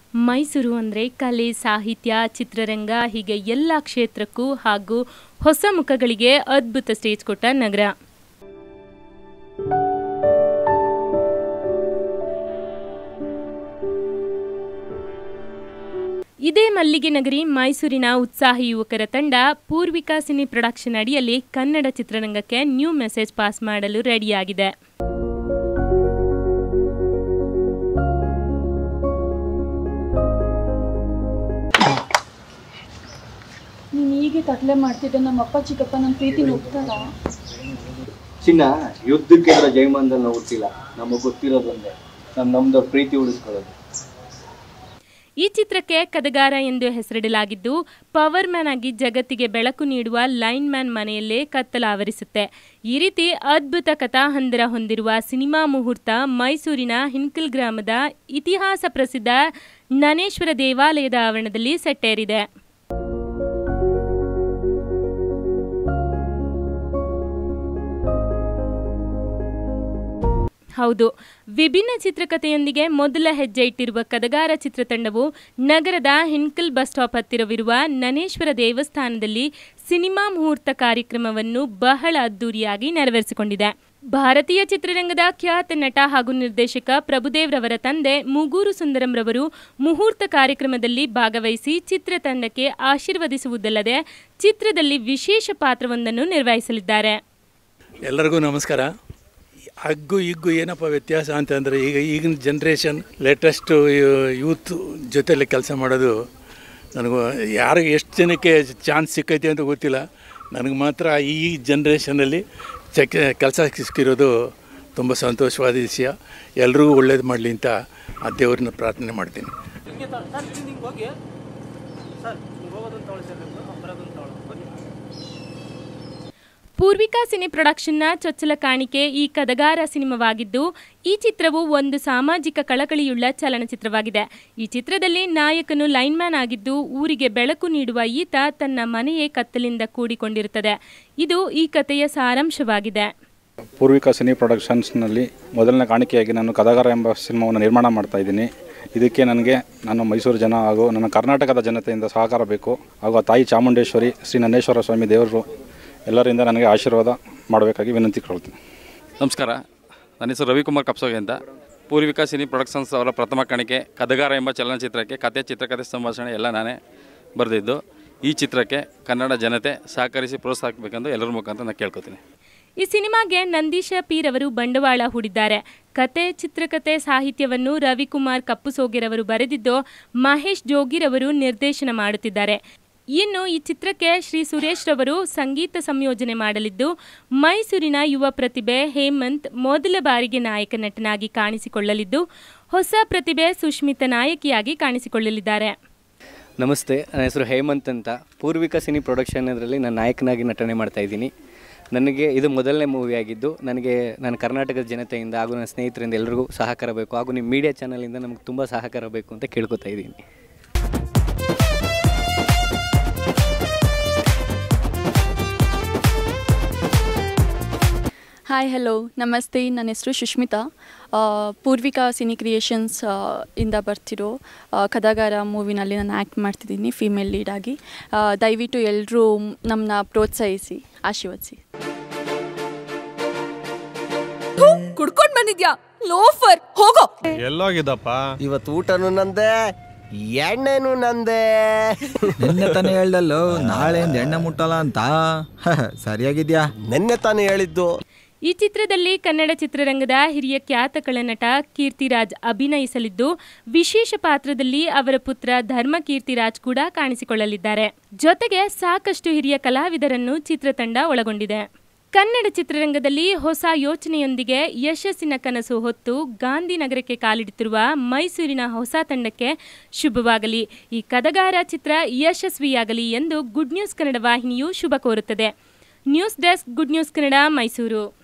ಮೈಸೂರು ಅಂದರೆ ಕಲೆ ಸಾಹಿತ್ಯ ಚಿತ್ರರಂಗ ಹೀಗೆ ಎಲ್ಲ ಕ್ಷೇತ್ರಕ್ಕೂ ಹಾಗೂ ಹೊಸ ಮುಖಗಳಿಗೆ ಅದ್ಭುತ ಸ್ಟೇಜ್ ಕೊಟ್ಟ ನಗರ ಇದೇ ಮಲ್ಲಿಗೆ ನಗರಿ ಮೈಸೂರಿನ ಉತ್ಸಾಹಿ ಯುವಕರ ತಂಡ ಪೂರ್ವಿಕಾ ಸಿನಿ ಪ್ರೊಡಕ್ಷನ್ ಅಡಿಯಲ್ಲಿ ಕನ್ನಡ ಚಿತ್ರರಂಗಕ್ಕೆ ನ್ಯೂ ಮೆಸೇಜ್ ಪಾಸ್ ಮಾಡಲು ರೆಡಿಯಾಗಿದೆ ನೀನು ಹೀಗೆ ಕತ್ಲೆ ಮಾಡ್ತಿದ್ದೆ ನಮ್ಮ ಅಪ್ಪ ಚಿಕ್ಕಪ್ಪ ನನ್ನ ಪ್ರೀತಿ ಒಪ್ತಾರಾ ಚಿನ್ನ ಯುದ್ಧಕ್ಕೆ ಇರೋ ಜಯಮಾನದಲ್ಲಿ ನಾವು ಹುಟ್ಟಿಲ್ಲ ನಮಗೆ ಗೊತ್ತಿರೋದೊಂದೇ ನಮ್ಮ ನಮ್ದು ಪ್ರೀತಿ ಉಳಿಸ್ಕೊಳ್ಳೋದು ಈ ಚಿತ್ರಕ್ಕೆ ಕದಗಾರ ಎಂದು ಹೆಸರಿಡಲಾಗಿದ್ದು ಪವರ್ ಮ್ಯಾನ್ ಆಗಿ ಜಗತ್ತಿಗೆ ಬೆಳಕು ನೀಡುವ ಲೈನ್ ಮ್ಯಾನ್ ಮನೆಯಲ್ಲೇ ಕತ್ತಲ ಆವರಿಸುತ್ತೆ ಈ ರೀತಿ ಅದ್ಭುತ ಕಥಾಹಂದರ ಹೊಂದಿರುವ ಸಿನಿಮಾ ಮುಹೂರ್ತ ಮೈಸೂರಿನ ಹಿನ್ಕಲ್ ಗ್ರಾಮದ ಇತಿಹಾಸ ಪ್ರಸಿದ್ಧ ನನೇಶ್ವರ ದೇವಾಲಯದ ಆವರಣದಲ್ಲಿ ಸೆಟ್ಟೇರಿದೆ ಹೌದು ವಿಭಿನ್ನ ಚಿತ್ರಕಥೆಯೊಂದಿಗೆ ಮೊದಲ ಹೆಜ್ಜೆ ಇಟ್ಟಿರುವ ಕದಗಾರ ಚಿತ್ರತಂಡವು ನಗರದ ಹಿನ್ಕಲ್ ಬಸ್ ಸ್ಟಾಪ್ ಹತ್ತಿರವಿರುವ ನನೇಶ್ವರ ದೇವಸ್ಥಾನದಲ್ಲಿ ಸಿನಿಮಾ ಮುಹೂರ್ತ ಕಾರ್ಯಕ್ರಮವನ್ನು ಬಹಳ ಅದ್ದೂರಿಯಾಗಿ ನೆರವೇರಿಸಿಕೊಂಡಿದೆ ಭಾರತೀಯ ಚಿತ್ರರಂಗದ ಖ್ಯಾತ ನಟ ಹಾಗೂ ನಿರ್ದೇಶಕ ಪ್ರಭುದೇವ್ ರವರ ತಂದೆ ಮುಗೂರು ಸುಂದರಂ ರವರು ಮುಹೂರ್ತ ಕಾರ್ಯಕ್ರಮದಲ್ಲಿ ಭಾಗವಹಿಸಿ ಚಿತ್ರತಂಡಕ್ಕೆ ಆಶೀರ್ವದಿಸುವುದಲ್ಲದೆ ಚಿತ್ರದಲ್ಲಿ ವಿಶೇಷ ಪಾತ್ರವೊಂದನ್ನು ನಿರ್ವಹಿಸಲಿದ್ದಾರೆ ಎಲ್ಲರಿಗೂ ನಮಸ್ಕಾರ ಹಗ್ಗು ಇಗ್ಗು ಏನಪ್ಪ ವ್ಯತ್ಯಾಸ ಅಂತಂದರೆ ಈಗ ಈಗಿನ ಜನ್ರೇಷನ್ ಲೇಟೆಸ್ಟು ಯೂತ್ ಜೊತೆಲಿ ಕೆಲಸ ಮಾಡೋದು ನನಗೂ ಯಾರಿಗೆ ಎಷ್ಟು ಜನಕ್ಕೆ ಚಾನ್ಸ್ ಸಿಕ್ಕೈತೆ ಅಂತ ಗೊತ್ತಿಲ್ಲ ನನಗೆ ಮಾತ್ರ ಈ ಜನ್ರೇಷನಲ್ಲಿ ಚಕ್ ಕೆಲಸ ಸಿಕ್ಕಿರೋದು ತುಂಬ ಸಂತೋಷವಾದ ವಿಷಯ ಎಲ್ರಿಗೂ ಒಳ್ಳೇದು ಮಾಡಲಿ ಅಂತ ಆ ದೇವ್ರನ್ನ ಪ್ರಾರ್ಥನೆ ಮಾಡ್ತೀನಿ ಪೂರ್ವಿಕಾ ಸಿನಿ ಪ್ರೊಡಕ್ಷನ್ನ ಚೊಚ್ಚಲ ಕಾಣಿಕೆ ಈ ಕದಗಾರ ಸಿನಿಮಾವಾಗಿದ್ದು ಈ ಚಿತ್ರವು ಒಂದು ಸಾಮಾಜಿಕ ಕಳಕಳಿಯುಳ್ಳ ಚಲನಚಿತ್ರವಾಗಿದೆ ಈ ಚಿತ್ರದಲ್ಲಿ ನಾಯಕನು ಲೈನ್ಮ್ಯಾನ್ ಆಗಿದ್ದು ಊರಿಗೆ ಬೆಳಕು ನೀಡುವ ಈತ ತನ್ನ ಮನೆಯೇ ಕತ್ತಲಿಂದ ಕೂಡಿಕೊಂಡಿರುತ್ತದೆ ಇದು ಈ ಕಥೆಯ ಸಾರಾಂಶವಾಗಿದೆ ಪೂರ್ವಿಕಾ ಸಿನಿ ಪ್ರೊಡಕ್ಷನ್ಸ್ನಲ್ಲಿ ಮೊದಲನೇ ಕಾಣಿಕೆಯಾಗಿ ನಾನು ಕದಗಾರ ಎಂಬ ಸಿನಿಮಾವನ್ನು ನಿರ್ಮಾಣ ಮಾಡ್ತಾ ಇದ್ದೀನಿ ಇದಕ್ಕೆ ನನಗೆ ನಾನು ಮೈಸೂರು ಜನ ಹಾಗೂ ನನ್ನ ಕರ್ನಾಟಕದ ಜನತೆಯಿಂದ ಸಹಕಾರ ಬೇಕು ಹಾಗೂ ಆ ತಾಯಿ ಚಾಮುಂಡೇಶ್ವರಿ ಶ್ರೀ ನನ್ನೇಶ್ವರ ಸ್ವಾಮಿ ದೇವರು ಎಲ್ಲರಿಂದ ನನಗೆ ಆಶೀರ್ವಾದ ಮಾಡಬೇಕಾಗಿ ವಿನಂತಿ ಕೊಳ್ತೀನಿ ನಮಸ್ಕಾರ ನನ್ನ ಹೆಸರು ರವಿಕುಮಾರ್ ಕಪ್ಸೋಗೆ ಅಂತ ಪೂರ್ವಿಕಾ ಸಿನಿ ಪ್ರೊಡಕ್ಷನ್ಸ್ ಅವರ ಪ್ರಥಮ ಕಾಣಿಕೆ ಕದಗಾರ ಎಂಬ ಚಲನಚಿತ್ರಕ್ಕೆ ಕತೆ ಚಿತ್ರಕಥೆ ಸಂಭಾಷಣೆ ಎಲ್ಲ ನಾನೇ ಬರೆದಿದ್ದು ಈ ಚಿತ್ರಕ್ಕೆ ಕನ್ನಡ ಜನತೆ ಸಹಕರಿಸಿ ಪ್ರೋತ್ಸಾಹಿಸಬೇಕೆಂದು ಎಲ್ಲರ ಮುಖಾಂತರ ನಾನು ಕೇಳ್ಕೊತೀನಿ ಈ ಸಿನಿಮಾಗೆ ನಂದೀಶ ಪೀರ್ ಅವರು ಬಂಡವಾಳ ಹೂಡಿದ್ದಾರೆ ಕತೆ ಚಿತ್ರಕಥೆ ಸಾಹಿತ್ಯವನ್ನು ರವಿಕುಮಾರ್ ಕಪ್ಪುಸೋಗೆರವರು ಬರೆದಿದ್ದು ಮಹೇಶ್ ಜೋಗಿರವರು ನಿರ್ದೇಶನ ಮಾಡುತ್ತಿದ್ದಾರೆ ಇನ್ನು ಈ ಚಿತ್ರಕ್ಕೆ ಶ್ರೀ ಸುರೇಶ್ ರವರು ಸಂಗೀತ ಸಂಯೋಜನೆ ಮಾಡಲಿದ್ದು ಮೈಸೂರಿನ ಯುವ ಪ್ರತಿಭೆ ಹೇಮಂತ್ ಮೊದಲ ಬಾರಿಗೆ ನಾಯಕ ನಟನಾಗಿ ಕಾಣಿಸಿಕೊಳ್ಳಲಿದ್ದು ಹೊಸ ಪ್ರತಿಭೆ ಸುಷ್ಮಿತಾ ನಾಯಕಿಯಾಗಿ ಕಾಣಿಸಿಕೊಳ್ಳಲಿದ್ದಾರೆ ನಮಸ್ತೆ ನನ್ನ ಹೆಸರು ಹೇಮಂತ್ ಅಂತ ಪೂರ್ವಿಕಾ ಸಿನಿ ಪ್ರೊಡಕ್ಷನ್ ಇದರಲ್ಲಿ ನಾನು ನಾಯಕನಾಗಿ ನಟನೆ ಮಾಡ್ತಾ ಇದ್ದೀನಿ ನನಗೆ ಇದು ಮೊದಲನೇ ಮೂವಿ ಆಗಿದ್ದು ನನಗೆ ನನ್ನ ಕರ್ನಾಟಕದ ಜನತೆಯಿಂದ ಹಾಗೂ ನನ್ನ ಸ್ನೇಹಿತರಿಂದ ಎಲ್ರಿಗೂ ಸಹಕಾರ ಬೇಕು ಹಾಗೂ ನಿಮ್ಮ ಮೀಡಿಯಾ ಚಾನಲಿಂದ ನಮಗೆ ತುಂಬ ಸಹಕಾರ ಬೇಕು ಅಂತ ಕೇಳ್ಕೊತಾ ಇದ್ದೀನಿ ಹಾಯ್ ಹಲೋ ನಮಸ್ತೆ ನನ್ನ ಹೆಸರು ಸುಷ್ಮಿತಾ ಆ, ಪೂರ್ವಿಕಾ ಸಿನಿ ಕ್ರಿಯೇಷನ್ಸ್ ಆ, ಇಂದ ಬರ್ತಿರೋ ಆ, ಕದಾಗಾರ ಮೂವಿನಲ್ಲಿ ನಾನು ಆ್ಯಕ್ಟ್ ಮಾಡ್ತಿದ್ದೀನಿ ಫೀಮೇಲ್ ಲೀಡಾಗಿ ಆ, ದಯವಿಟ್ಟು ಎಲ್ಲರೂ ನಮ್ಮನ್ನ ಪ್ರೋತ್ಸಾಹಿಸಿ ಆಶೀರ್ವದಿಸಿ ಕುಡ್ಕೊಂಡ್ ಬಂದಿದ್ಯಾ ಲೋಫರ್ ಹೋಗೋ ಎಲ್ಲೋಗಿದ್ದಪ್ಪ ಇವತ್ತು ಊಟನು ನಂದೆ ಎಣ್ಣೆನು ನಂದೆ ನಿನ್ನೆ ತಾನೇ ಹೇಳ್ದಲ್ಲೋ ನಾಳೆಯಿಂದ ಎಣ್ಣೆ ಮುಟ್ಟಲ್ಲ ಅಂತ ಸರಿಯಾಗಿದ್ಯಾ ನಿನ್ನೆ ತಾನೇ ಹೇಳಿದ್ದು ಈ ಚಿತ್ರದಲ್ಲಿ ಕನ್ನಡ ಚಿತ್ರರಂಗದ ಹಿರಿಯ ಖ್ಯಾತ ಕಳನಟ ಕೀರ್ತಿರಾಜ್ ಅಭಿನಯಿಸಲಿದ್ದು ವಿಶೇಷ ಪಾತ್ರದಲ್ಲಿ ಅವರ ಪುತ್ರ ಧರ್ಮ ಕೀರ್ತಿರಾಜ್ ಕೂಡ ಕಾಣಿಸಿಕೊಳ್ಳಲಿದ್ದಾರೆ ಜೊತೆಗೆ ಸಾಕಷ್ಟು ಹಿರಿಯ ಕಲಾವಿದರನ್ನು ಚಿತ್ರತಂಡ ಒಳಗೊಂಡಿದೆ ಕನ್ನಡ ಚಿತ್ರರಂಗದಲ್ಲಿ ಹೊಸ ಯೋಚನೆಯೊಂದಿಗೆ ಯಶಸ್ಸಿನ ಕನಸು ಹೊತ್ತು ಗಾಂಧಿನಗರಕ್ಕೆ ಕಾಲಿಡುತ್ತಿರುವ ಮೈಸೂರಿನ ಹೊಸ ತಂಡಕ್ಕೆ ಶುಭವಾಗಲಿ ಈ ಕದಗಾರ ಚಿತ್ರ ಯಶಸ್ವಿಯಾಗಲಿ ಎಂದು ಗುಡ್ ನ್ಯೂಸ್ ಕನ್ನಡ ವಾಹಿನಿಯು ಶುಭ ಕೋರುತ್ತದೆ news desk good news Kannada Mysuru